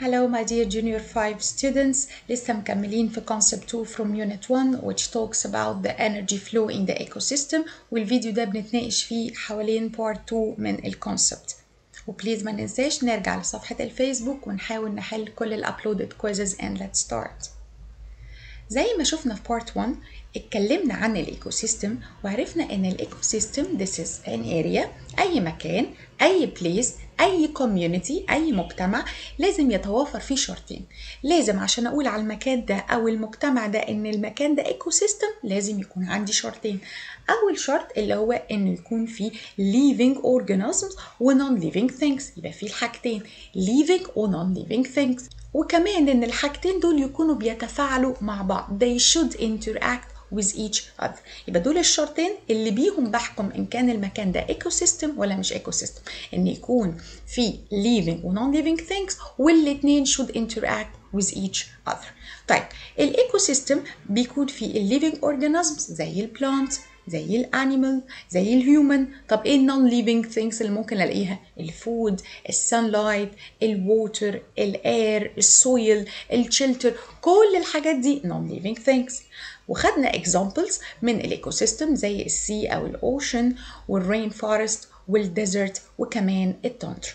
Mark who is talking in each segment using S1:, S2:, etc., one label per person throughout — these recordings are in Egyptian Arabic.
S1: Hello my dear junior 5 students لسه مكملين في concept 2 from unit 1 which talks about the energy flow in the ecosystem والفيديو ده بنتناقش فيه حوالين part 2 من الكونسبت وبليز ما ننساش نرجع لصفحة الفيسبوك ونحاول نحل كل الابلودد quizzes and let's start زي ما شفنا في part 1 اتكلمنا عن الايكو سيستم وعرفنا ان الايكو سيستم this is an area اي مكان اي place اي community اي مجتمع لازم يتوافر فيه شرطين لازم عشان اقول على المكان ده او المجتمع ده ان المكان ده ايكو سيستم لازم يكون عندي شرطين اول شرط اللي هو انه يكون فيه living organisms و non living things يبقى فيه الحاجتين living و non living things وكمان ان الحاجتين دول يكونوا بيتفاعلوا مع بعض they should interact with each other يبقى دول الشرطين اللي بيهم بحكم ان كان المكان ده ايكو سيستم ولا مش ايكو سيستم ان يكون في living و non living things والاتنين should interact with each other طيب الايكو سيستم بيكون فيه الليفينج اورجانيزمز زي البلانت زي الانيمال زي الهيومن طب ايه النون ليفينج ثينجز اللي ممكن الاقيها الفود السانلايت الووتر الاير السويل الشلتر كل الحاجات دي نون ليفينج ثينجز وخدنا examples من الايكو سيستم زي السي او الاوشن والرين فورست والديزرت وكمان التندر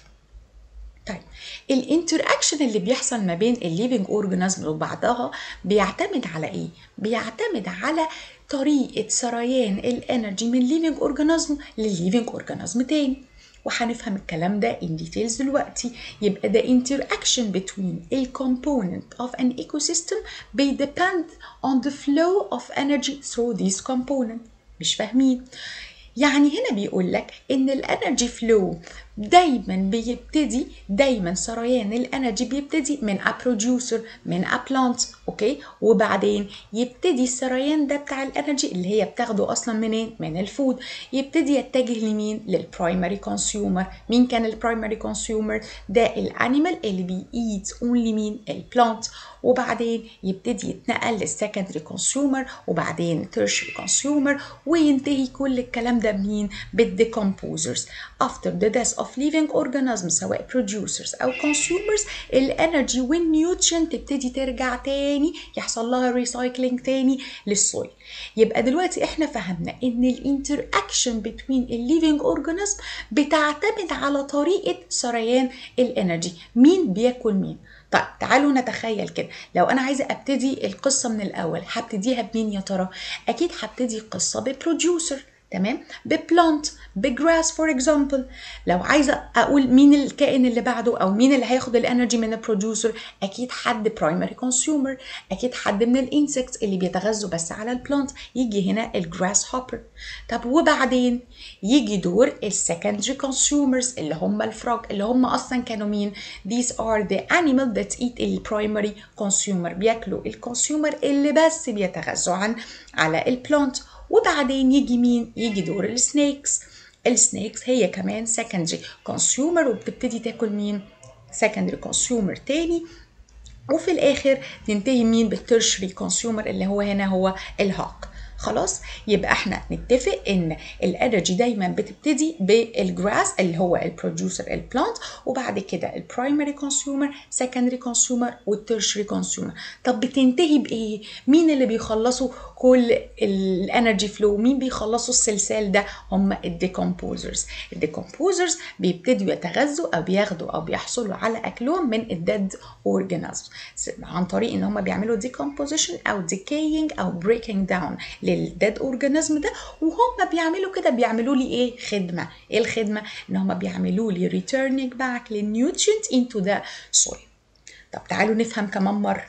S1: طيب الانتراكشن اللي بيحصل ما بين الليفينج اورجانيزم وبعضها بيعتمد على ايه بيعتمد على طريقه سريان الانرجي من ليفينج اورجانيزم لليفينج اورجانيزم تاني وهنفهم الكلام ده in details دلوقتي يبقى the interaction between a component of an ecosystem may depend on the flow of energy through these components مش فاهمين يعني هنا بيقول لك ان الانرجي فلو دايما بيبتدي دايما سريان الانرجي بيبتدي من a producer من a plant اوكي وبعدين يبتدي السريان ده بتاع الانرجي اللي هي بتاخده اصلا منين من الفود يبتدي يتجه لمين للبرايمري كونسيومر مين كان البرايمري كونسيومر ده الانيمال اللي بييت اونلي مين البلانت وبعدين يبتدي يتنقل للسكندري كونسيومر وبعدين تيرشري كونسيومر وينتهي كل الكلام ده بمين بالديكمبوزرز after the death of living organisms سواء producers او consumers الانرجي والنيوترين تبتدي ترجع تاني يحصل لها ريسايكلينج تاني للسويل يبقى دلوقتي احنا فهمنا ان الانتراكشن بين الليفينج اورجانيزم بتعتمد على طريقه سريان الانرجي مين بياكل مين طيب تعالوا نتخيل كده لو انا عايزه ابتدي القصه من الاول هبتديها بمين يا ترى اكيد هبتدي القصه ببروديوسر تمام ببلانت بجراس فور اكزامبل لو عايزه اقول مين الكائن اللي بعده او مين اللي هياخد الانرجي من البروديوسر اكيد حد برايمري كونسيومر اكيد حد من الانسكتس اللي بيتغذوا بس على البلانت يجي هنا الجراس هوبر طب وبعدين يجي دور السكندري كونسيومرز اللي هم الفروج اللي هم اصلا كانوا مين these are the animal that eat البرايمري كونسيومر بياكلوا الكونسيومر اللي بس بيتغذوا عن على البلانت وبعدين يجي مين يجي دور السنيكس السنيكس هي كمان سكندري كونسيومر وبتبتدي تاكل مين سكندري كونسيومر تاني وفي الاخر تنتهي مين بالترشري كونسيومر اللي هو هنا هو الهاك خلاص يبقى احنا نتفق ان الانرجي دايما بتبتدي بالجراس اللي هو البروديوسر البلانت وبعد كده البرايمري كونسيومر سكندري كونسيومر والترشري كونسيومر طب بتنتهي بايه مين اللي بيخلصوا كل الانرجي فلو مين بيخلصوا السلسال ده هم الديكمبوزرز الديكمبوزرز بيبتدوا يتغذوا او بياخدوا او بيحصلوا على اكلهم من الديد اورجانيزم عن طريق ان هم بيعملوا ديكمبوزيشن او ديكينج او بريكنج داون للديد اورجانيزم ده وهم بيعملوا كده بيعملوا لي ايه خدمه ايه الخدمه ان هم بيعملوا لي ريتيرنينج باك للنيوترينت into the soil طب تعالوا نفهم كمان مره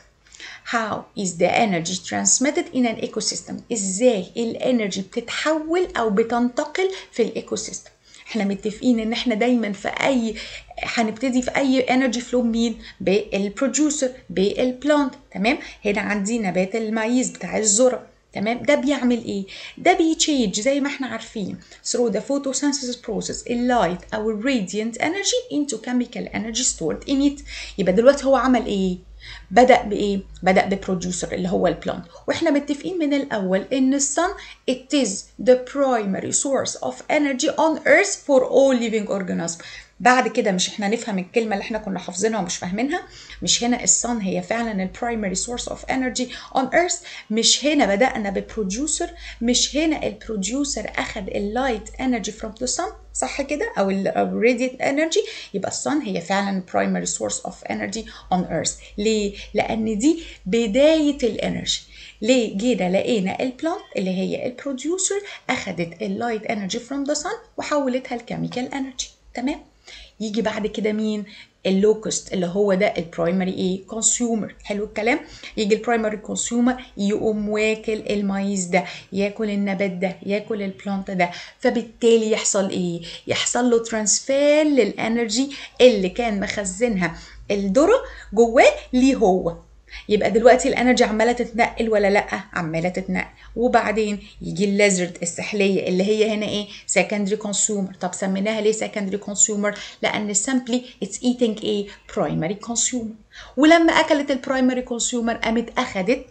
S1: How is the energy transmitted in an ecosystem؟ ازاي الانرجي بتتحول او بتنتقل في الايكو سيستم؟ احنا متفقين ان احنا دايما في اي هنبتدي في اي انرجي فلو مين بالبروديوسر بالبلانت تمام هنا عندي نبات المعيز بتاع الذره تمام ده بيعمل ايه ده بيتشينج زي ما احنا عارفين through the photosynthesis process اللايت او الراديانت energy into chemical energy stored in it يبقى دلوقتي هو عمل ايه بدأ بإيه؟ بدأ ببروديوسر اللي هو البلانت واحنا متفقين من الأول إن الصن it is the primary source of energy on earth for all living organisms بعد كده مش احنا نفهم الكلمه اللي احنا كنا حافظينها ومش فاهمينها مش هنا الصن هي فعلا البرايمري سورس اوف انرجي اون ايرث مش هنا بدانا ببروديوسر مش هنا البروديوسر اخذ اللايت انرجي فروم ذا صن صح كده او الراديت انرجي يبقى الصن هي فعلا primary source of energy on earth ليه لان دي بدايه الانرجي ليه جينا لقينا البلانت اللي هي البروديوسر اخذت اللايت انرجي فروم ذا صن وحولتها لكيميكال انرجي تمام يجي بعد كده مين اللوكست اللي هو ده البرايمري ايه كونسيومر حلو الكلام يجي البرايمري كونسيومر يقوم واكل المايز ده ياكل النبات ده ياكل البلانت ده فبالتالي يحصل ايه يحصل له ترانسفير للانرجي اللي كان مخزنها الذره جواه ليه هو يبقى دلوقتي الانرجي عماله تتنقل ولا لا عماله تتنقل وبعدين يجي الليزرد السحليه اللي هي هنا ايه secondary consumer طب سميناها ليه secondary consumer لان simply it's eating ايه primary consumer ولما اكلت البرايمري كونسيومر قامت اخدت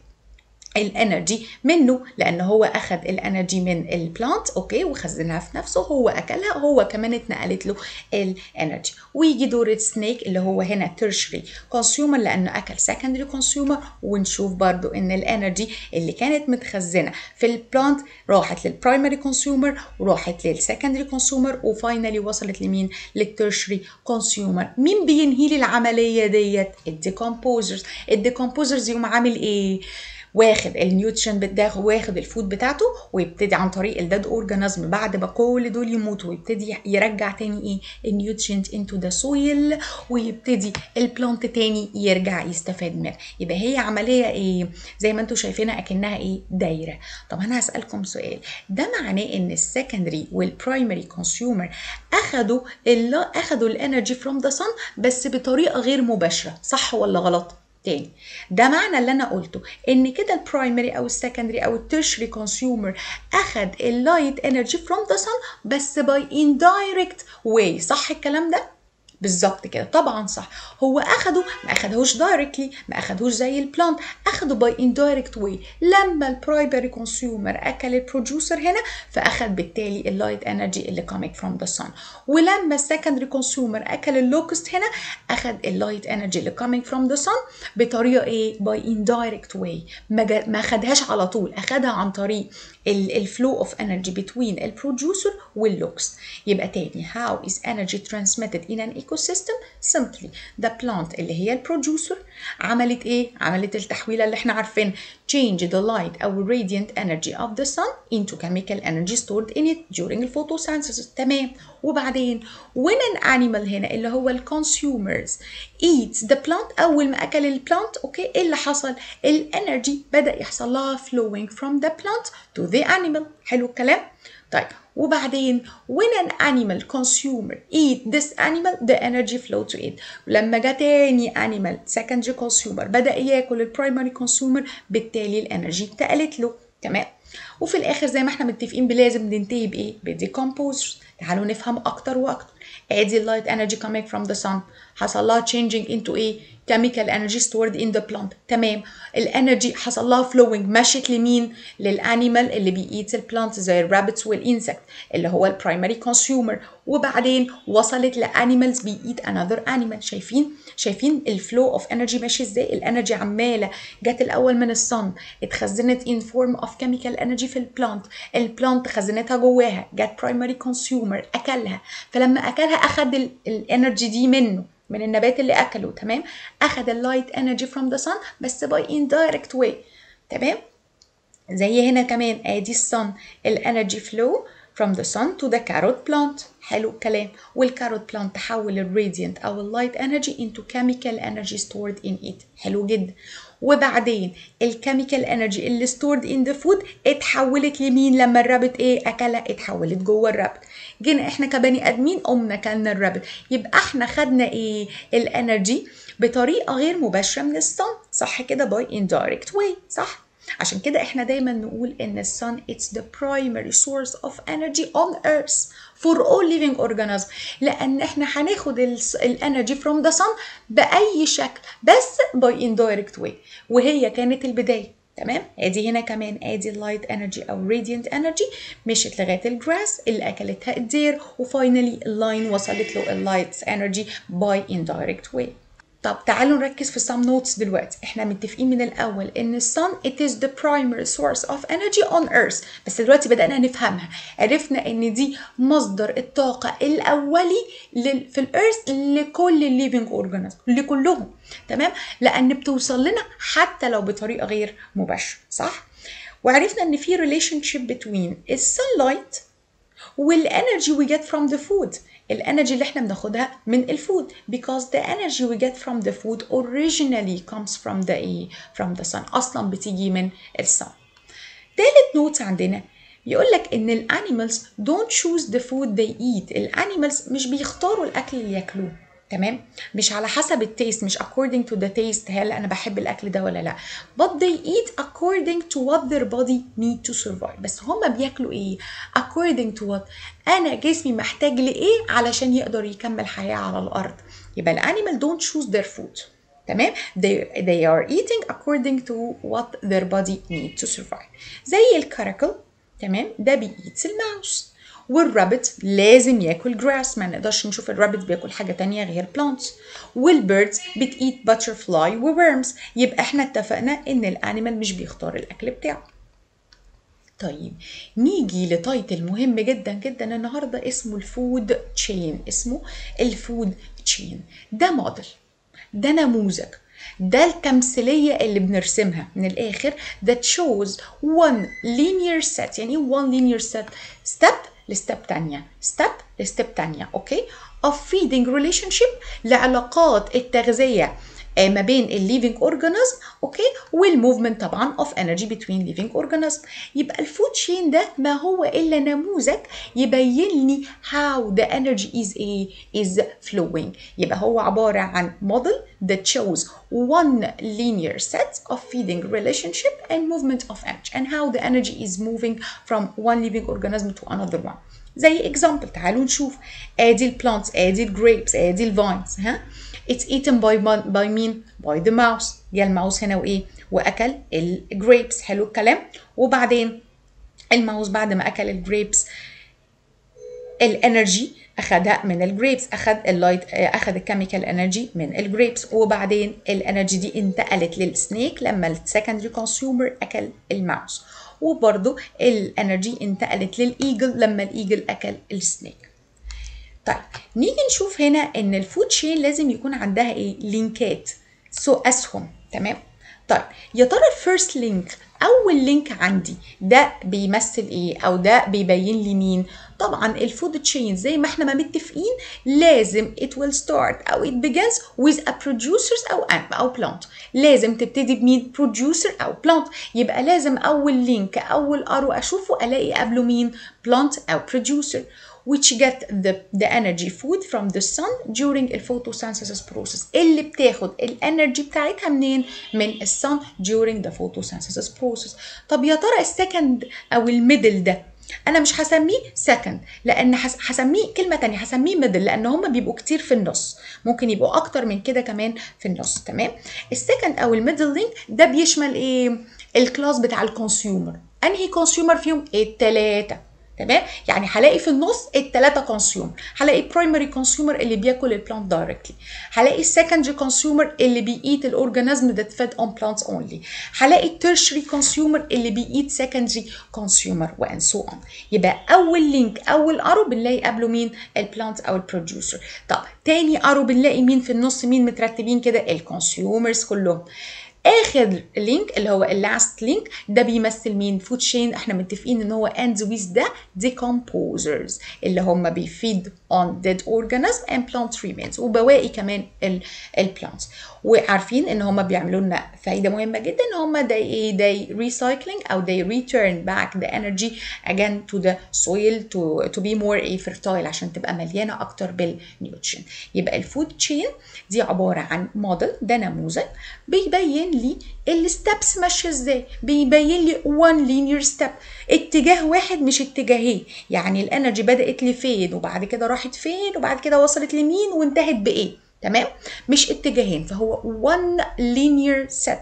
S1: الانرجي منه لان هو اخذ الانرجي من البلانت اوكي وخزنها في نفسه هو اكلها هو كمان اتنقلت له الانرجي ويجي دور السنيك اللي هو هنا تيرشري كونسيومر لانه اكل سكندري كونسيومر ونشوف برضو ان الانرجي اللي كانت متخزنه في البلانت راحت للبرايمري كونسيومر وراحت للسكندري كونسيومر وفاينلي وصلت لمين للتيرشري كونسيومر مين بينهي لي العمليه ديت الديكومبوزرز الديكومبوزرز يقوم عامل ايه واخد النيوتريشن بتاعه واخد الفود بتاعته ويبتدي عن طريق الداد اورجانيزم بعد ما كل دول يموتوا ويبتدي يرجع تاني ايه النيوترينت انتو ذا سويل ويبتدي البلانت تاني يرجع يستفاد منها يبقى هي عمليه ايه زي ما انتم شايفينها اكنها ايه دايره طب انا هسالكم سؤال ده معناه ان السكندري والبرايمري كونسيومر اخدوا اخدوا الانرجي فروم ذا صن بس بطريقه غير مباشره صح ولا غلط تاني ده معنى اللي انا قلته ان كده البرايمري او السكندري او التيرشري كونسيومر اخد اللايت انرجي فروم ذا صن بس باي اندايركت واي صح الكلام ده بالظبط كده طبعا صح هو اخده ما اخدهوش دايركتلي ما اخدهوش زي البلانت اخده باي اندايركت واي لما البرايمري كونسيومر اكل البروديوسر هنا فاخد بالتالي اللايت انرجي اللي coming from the sun ولما السكندري كونسيومر اكل اللوكست هنا اخد اللايت انرجي اللي coming from the sun بطريقه ايه باي اندايركت واي ما ما خدهاش على طول اخدها عن طريق الفلو اوف انرجي between البروديوسر واللوكست يبقى تاني how is energy transmitted in an ecosystem simply the plant اللي هي البروديوسر عملت ايه عملت التحويله اللي احنا عارفين change the light او radiant energy of the sun into chemical energy stored in it during photosynthesis تمام وبعدين when an animal هنا اللي هو الكونسيومرز eats the plant اول ما اكل البلانت اوكي ايه اللي حصل الانرجي بدا يحصل لها flowing from the plant to the animal حلو الكلام طيب وبعدين when an animal consumer eat this animal the energy flow to it لما جه تاني animal secondary consumer بدأ ياكل البرايمري consumer بالتالي الانرجي اتقلت له تمام وفي الاخر زي ما احنا متفقين بلازم ننتهي بايه بالديكومبوزرز تعالوا نفهم اكتر واكتر ادي اللايت انرجي coming from the sun حصل لها changing into ايه chemical energy stored in the plant تمام الانرجي حصل لها flowing مشت لمين للانيمال اللي بيقيت البلانت زي الرابتس والانسكت اللي هو البرايمري كونسيومر وبعدين وصلت لانيمالز بيقيت انذر انيمال شايفين شايفين الفلو اوف انرجي ماشي ازاي الانرجي عماله جت الاول من الصن اتخزنت in form of chemical energy في البلانت البلانت خزنتها جواها جت برايمري كونسيومر اكلها فلما اكلها اخد الانرجي دي منه من النبات اللي اكله تمام اخد اللايت انرجي فروم ذا صن بس باي indirect واي تمام زي هنا كمان ادي الصن الانرجي فلو from the sun to the carrot plant حلو الكلام والكاروت بلانت تحول الراديانت او اللايت انرجي into chemical energy stored in it حلو جدا وبعدين الكيميكال انرجي اللي stored in the food اتحولت لمين لما الرابط ايه اكلها اتحولت جوه الرابط جينا احنا كبني ادمين قمنا كلنا الرابط يبقى احنا خدنا ايه الانرجي بطريقه غير مباشره من الصن صح كده باي indirect way صح عشان كده احنا دايما نقول ان السن it's the primary source of energy on earth for all living organisms لان احنا هناخد الانرجي from the sun باي شكل بس by indirect way وهي كانت البدايه تمام ادي هنا كمان ادي اللايت انرجي او راديانت انرجي مشت لغايه الجراس اللي اكلتها الدير وفاينلي اللاين وصلت له اللايت انرجي باي اندايركت واي طب تعالوا نركز في some notes دلوقتي احنا متفقين من الاول ان الصن it is the primary source of energy on earth بس دلوقتي بدأنا نفهمها عرفنا ان دي مصدر الطاقة الاولي لل... في الارث لكل الليفنج اورجانيزم لكلهم تمام لان بتوصل لنا حتى لو بطريقة غير مباشرة صح وعرفنا ان في relationship between السنلايت والانرجي we get from the food الانرجي اللي احنا بناخدها من الفود because the energy we get from the food originally comes from the ايه from the sun اصلا بتيجي من السن تالت نوت عندنا بيقول لك ان الانيمالز don't choose the food they eat الانيمالز مش بيختاروا الاكل اللي ياكلوه تمام مش على حسب التيست مش according to the taste هل انا بحب الاكل ده ولا لا but they eat according to what their body need to survive بس هما بياكلوا ايه according to what انا جسمي محتاج لايه علشان يقدر يكمل حياه على الارض يبقى الانيمال don't choose their food تمام they, they are eating according to what their body need to survive زي الكراكل تمام ده بيقيت الماوس والرابت لازم ياكل جراس ما نقدرش نشوف الرابت بياكل حاجه تانية غير بلانتس والبيردز بتقيت باترفلاي وورمز يبقى احنا اتفقنا ان الانيمال مش بيختار الاكل بتاعه طيب نيجي لتايتل مهم جدا جدا النهارده اسمه الفود تشين اسمه الفود تشين ده موديل ده نموذج ده التمثيلية اللي بنرسمها من الآخر that shows one linear set يعني one linear set step لستيب تانية ستيب لستيب تانية اوكي of feeding relationship لعلاقات التغذية ما بين الليفينج اورجانيزم اوكي والموفمنت طبعا اوف انرجي بتوين ليفينج اورجانيزم يبقى الفود تشين ده ما هو الا نموذج يبين لي how the energy is a is flowing يبقى هو عباره عن model that shows one linear set of feeding relationship and movement of energy and how the energy is moving from one living organism to another one زي example تعالوا نشوف ادي البلانتس ادي الجريبس ادي الفاينز ها it's eaten by by مين by the mouse جه الماوس هنا وايه واكل الجريبس حلو الكلام وبعدين الماوس بعد ما اكل الجريبس الانرجي اخدها من الجريبس اخد اللايت اخد الكيميكال انرجي من الجريبس وبعدين الانرجي دي انتقلت للسنيك لما السكندري كونسيومر اكل الماوس وبرضو الانرجي انتقلت للايجل لما الايجل اكل السنيك طيب نيجي نشوف هنا ان الفود تشين لازم يكون عندها ايه لينكات سو so اسهم تمام طيب يا ترى الفيرست لينك اول لينك عندي ده بيمثل ايه او ده بيبين لي مين طبعا الفود تشين زي ما احنا ما متفقين لازم it will start او it begins with a producers او او plant لازم تبتدي بمين producer او plant يبقى لازم اول لينك اول ارو اشوفه الاقي قبله مين plant او producer which get the, the energy food from the sun during the photosynthesis process اللي بتاخد الانرجي بتاعتها منين من السن during the photosynthesis process طب يا ترى السكند او الميدل ده انا مش هسميه سكند لان هسميه كلمه تانية هسميه ميدل لان هم بيبقوا كتير في النص ممكن يبقوا اكتر من كده كمان في النص تمام السكند او الميدل لينك ده بيشمل ايه الكلاس بتاع الكونسيومر انهي كونسيومر فيهم التلاته تمام يعني هلاقي في النص الثلاثه كونسيومر هلاقي برايمري كونسيومر اللي بياكل البلانت دايركتلي هلاقي السكندري كونسيومر اللي بيقيت الاورجانيزم ذات فيد اون بلانتس اونلي هلاقي التيرشري كونسيومر اللي بيقيت سكندري كونسيومر وان سو اون يبقى اول لينك اول ارو بنلاقي قبله مين البلانت او البروديوسر طب تاني ارو بنلاقي مين في النص مين مترتبين كده الكونسيومرز كلهم اخر لينك اللي هو اللاست لينك ده بيمثل مين فود شين احنا متفقين ان هو ends with ده decomposers اللي هم بيفيد on dead organism and plant remains وبواقي كمان البلانتس وعارفين ان هم بيعملوا لنا فايده مهمه جدا ان هم they they recycling او they return back the energy again to the soil to to be more fertile عشان تبقى مليانه اكتر بالنيوترين يبقى الفود تشين دي عباره عن موديل ده نموذج بيبين لي الستبس ماشيه ازاي بيبين لي one linear step اتجاه واحد مش اتجاهين يعني الانرجي بدات لفين وبعد كده راحت فين وبعد كده وصلت لمين وانتهت بايه تمام مش اتجاهين فهو one linear set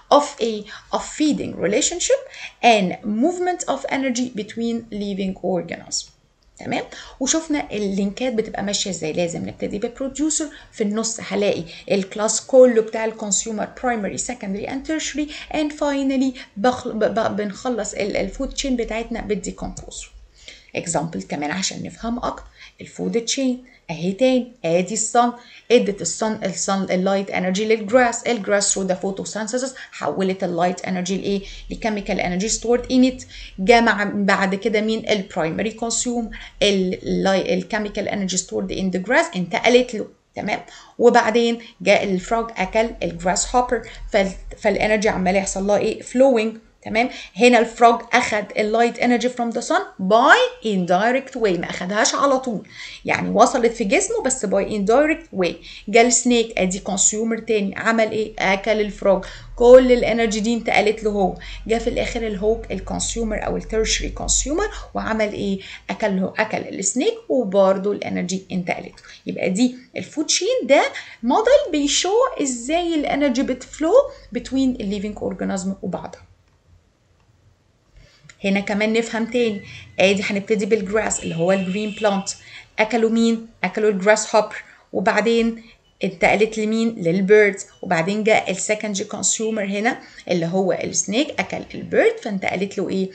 S1: of a of feeding relationship and movement of energy between living organisms تمام وشفنا اللينكات بتبقى ماشيه ازاي لازم نبتدي بالبروديوسر في النص هلاقي الكلاس كله بتاع الكونسيومر برايمري سكندري اند تيرشري اند فاينلي بنخلص الفود تشين بتاعتنا بالديكومبوزر اكزامبل كمان عشان نفهم اكتر الفود تشين اهي تاني ادي الصن ادت الصن الصن اللايت انرجي للجراس الجراس ثرو ذا فوتوسينثيسيس حولت اللايت انرجي لايه لكيميكال انرجي ستورد ان ات جمع بعد كده مين البرايمري كونسيوم الكيميكال انرجي ستورد ان ذا جراس انتقلت له تمام وبعدين جاء الفروج اكل الجراس هوبر فالانرجي عمال يحصل لها ايه فلوينج تمام هنا الفروج اخد اللايت انرجي فروم ذا sun باي indirect واي ما اخدهاش على طول يعني وصلت في جسمه بس باي indirect واي جه السنيك ادي كونسيومر تاني عمل ايه اكل الفروج كل الانرجي دي انتقلت له هو جه في الاخر الهوك الكونسيومر او الترشري كونسيومر وعمل ايه اكل له اكل السنيك وبرده الانرجي انتقلت يبقى دي الفود شين ده موديل بيشو ازاي الانرجي بتفلو بتوين الليفينج اورجانيزم وبعضها هنا كمان نفهم تاني ادي هنبتدي بالجراس اللي هو الجرين بلانت اكلوا مين اكلوا الجراس هوبر وبعدين انتقلت لمين للبيردز وبعدين جاء السكندري كونسيومر هنا اللي هو السنيك اكل البيرد فانتقلت له ايه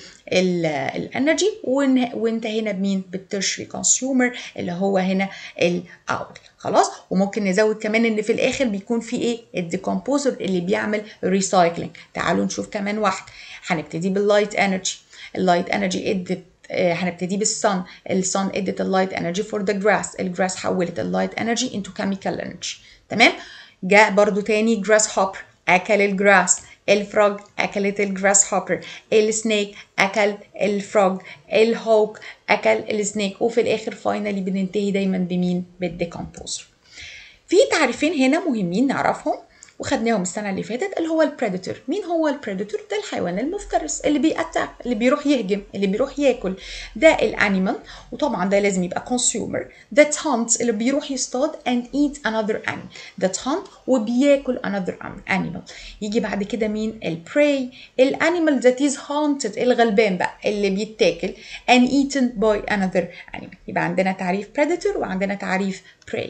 S1: الانرجي وانتهينا بمين بالترشري كونسيومر اللي هو هنا الاول خلاص وممكن نزود كمان ان في الاخر بيكون في ايه الديكومبوزر اللي بيعمل ريسايكلينج تعالوا نشوف كمان واحد هنبتدي باللايت انرجي اللايت انرجي ادت هنبتدي بالصن الصن ادت اللايت انرجي فور ذا جراس الجراس حولت اللايت انرجي انتو كيميكال انرجي تمام جاء برضو تاني جراس هوبر اكل الجراس الفروج اكلت الجراس هوبر السنيك اكل الفروج الهوك اكل السنيك وفي الاخر فاينلي بننتهي دايما بمين بالديكومبوزر في تعريفين هنا مهمين نعرفهم وخدناهم السنه اللي فاتت اللي هو البريدتور مين هو البريدتور ده الحيوان المفترس اللي بيأتاك اللي بيروح يهجم اللي بيروح ياكل ده الانيمال وطبعا ده لازم يبقى كونسيومر ده hunt اللي بيروح يصطاد and eat another animal ده hunt وبياكل another animal يجي بعد كده مين البراي الانيمال that is hunted الغلبان بقى اللي بيتاكل and eaten by another animal يبقى عندنا تعريف predator وعندنا تعريف prey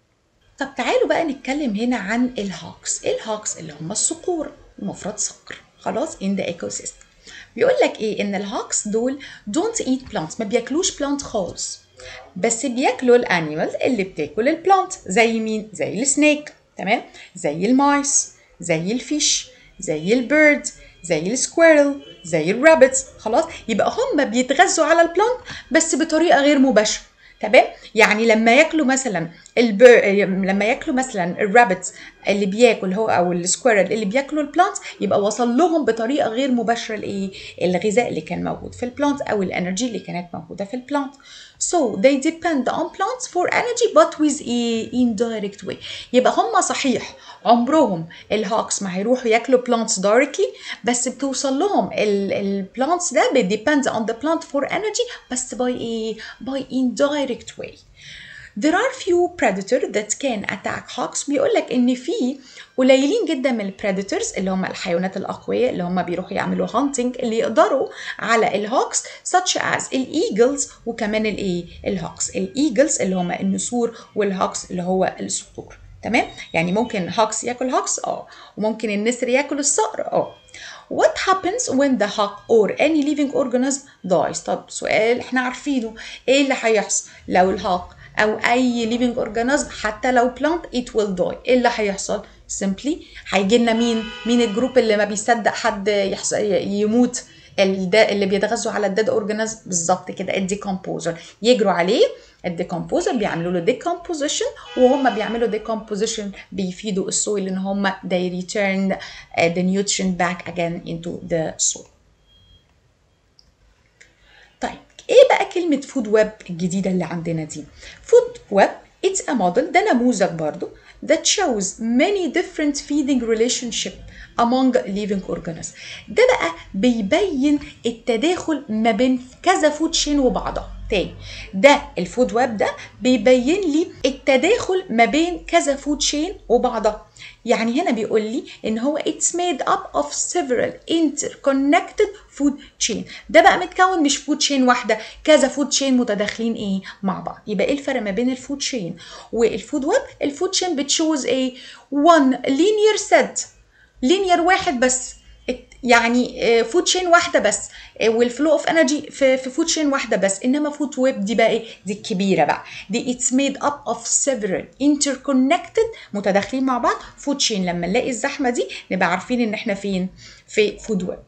S1: طب تعالوا بقى نتكلم هنا عن الهوكس الهوكس اللي هم الصقور مفرد صقر خلاص in the ecosystem بيقول لك ايه ان الهوكس دول don't eat plants ما بياكلوش بلانت خالص بس بياكلوا الانيمالز اللي بتاكل البلانت زي مين زي السنيك تمام زي المايس زي الفيش زي البيرد زي السكويرل زي الرابتس خلاص يبقى هم بيتغذوا على البلانت بس بطريقه غير مباشره تمام يعني لما ياكلوا مثلا البر... لما ياكلوا مثلا الرابتس اللي بياكل هو او السكويرل اللي بياكلوا البلانت يبقى وصل لهم بطريقه غير مباشره الايه الغذاء اللي كان موجود في البلانت او الانرجي اللي كانت موجوده في البلانت so they depend on plants for energy but with a indirect way يبقى هم صحيح عمرهم الهوكس ما هيروحوا ياكلوا plants directly بس بتوصل لهم البلانتس ده depends on the plant for energy بس by a by indirect way There are few predators that can attack hawks بيقول لك ان في قليلين جدا من البريدتورز اللي هم الحيوانات الاقوياء اللي هم بيروحوا يعملوا هانتنج اللي يقدروا على الهوكس such as الايجلز وكمان الايه الهوكس الايجلز اللي هم النسور والهوكس اللي هو الصقور تمام يعني ممكن هوكس ياكل هوكس اه وممكن النسر ياكل الصقر اه What happens when the hawk or any living organism dies؟ طب سؤال احنا عارفينه ايه اللي هيحصل لو الهاك او اي living organism حتى لو plant it will die ايه اللي هيحصل simply هيجي لنا مين مين الجروب اللي ما بيصدق حد يحصل يموت اللي بيتغذوا على الديد اورجانيزم بالظبط كده الديكومبوزر يجروا عليه الديكومبوزر بيعملوا له ديكومبوزيشن وهم بيعملوا ديكومبوزيشن بيفيدوا السويل ان هم they return the nutrient back again into the soil طيب ايه بقى كلمة فود ويب الجديدة اللي عندنا دي؟ فود ويب it's a model ده نموذج برضو that shows many different feeding relationship among living organisms ده بقى بيبين التداخل ما بين كذا فود شين وبعضها تاني ده الفود ويب ده بيبين لي التداخل ما بين كذا فود تشين وبعضها يعني هنا بيقول لي ان هو it's made up of several interconnected food chain ده بقى متكون مش فود تشين واحده كذا فود تشين متداخلين ايه مع بعض يبقى ايه الفرق ما بين الفود تشين والفود ويب الفود تشين بتشوز ايه one linear set linear واحد بس يعني فود تشين واحده بس والفلو اوف انرجي في في فود تشين واحده بس انما فود ويب دي بقى ايه دي الكبيره بقى دي اتس ميد اب اوف several interconnected متداخلين مع بعض فود تشين لما نلاقي الزحمه دي نبقى عارفين ان احنا فين في فود ويب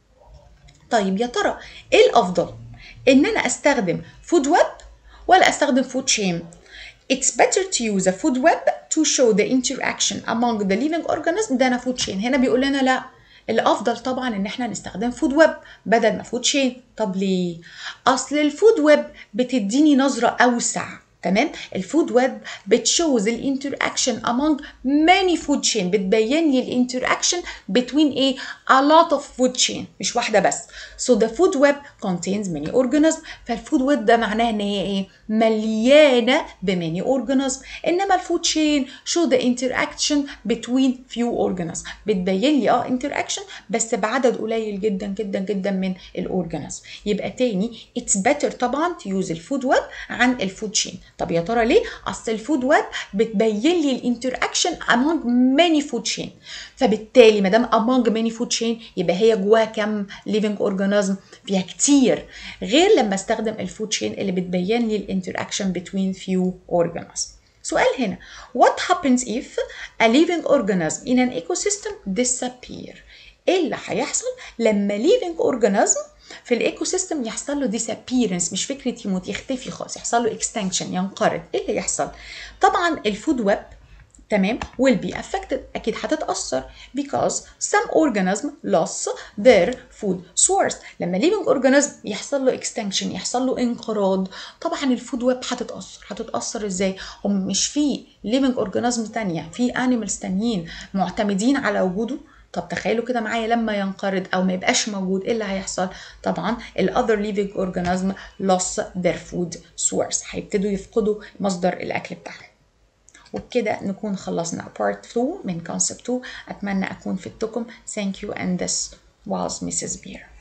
S1: طيب يا ترى ايه الافضل ان انا استخدم فود ويب ولا استخدم فود تشين It's better to use a food web to show the interaction among the living organisms than a food chain. هنا بيقول لنا لا الافضل طبعا ان احنا نستخدم فود ويب بدل ما فود شين طب ليه اصل الفود ويب بتديني نظره اوسع تمام الفود ويب بتشوز الانتراكشن among many food chain بتبين لي الانتراكشن between ايه a lot of food chain مش واحده بس so the food web contains many organisms فالفود ويب ده معناه ان هي ايه مليانه بماني organisms انما الفود chain show the interaction between few organisms بتبين لي اه interaction بس بعدد قليل جدا جدا جدا من الاورجانيزم يبقى تاني it's better طبعا to use الفود ويب عن الفود chain طب يا ترى ليه؟ اصل الفود ويب بتبين لي الانتراكشن among many food chain فبالتالي ما دام among many food chain يبقى هي جواها كم living organism فيها كتير غير لما استخدم الفود chain اللي بتبين لي الانتراكشن between few organisms سؤال هنا what happens if a living organism in an ecosystem disappear ايه اللي هيحصل لما living organism في الايكو سيستم يحصل له disappearance مش فكره يموت يختفي خالص يحصل له extinction ينقرض ايه اللي يحصل طبعا الفود ويب تمام will be affected اكيد هتتاثر because some organism lost their food source لما living organism يحصل له extinction يحصل له انقراض طبعا الفود ويب هتتاثر هتتاثر ازاي هم مش في living organism تانية في animals تانيين معتمدين على وجوده طب تخيلوا كده معايا لما ينقرض او ما يبقاش موجود ايه اللي هيحصل طبعا ال other living organism lost their food source هيبتدوا يفقدوا مصدر الاكل بتاعهم وبكده نكون خلصنا part 2 من concept 2 اتمنى اكون فدتكم thank you and this was Mrs. Beer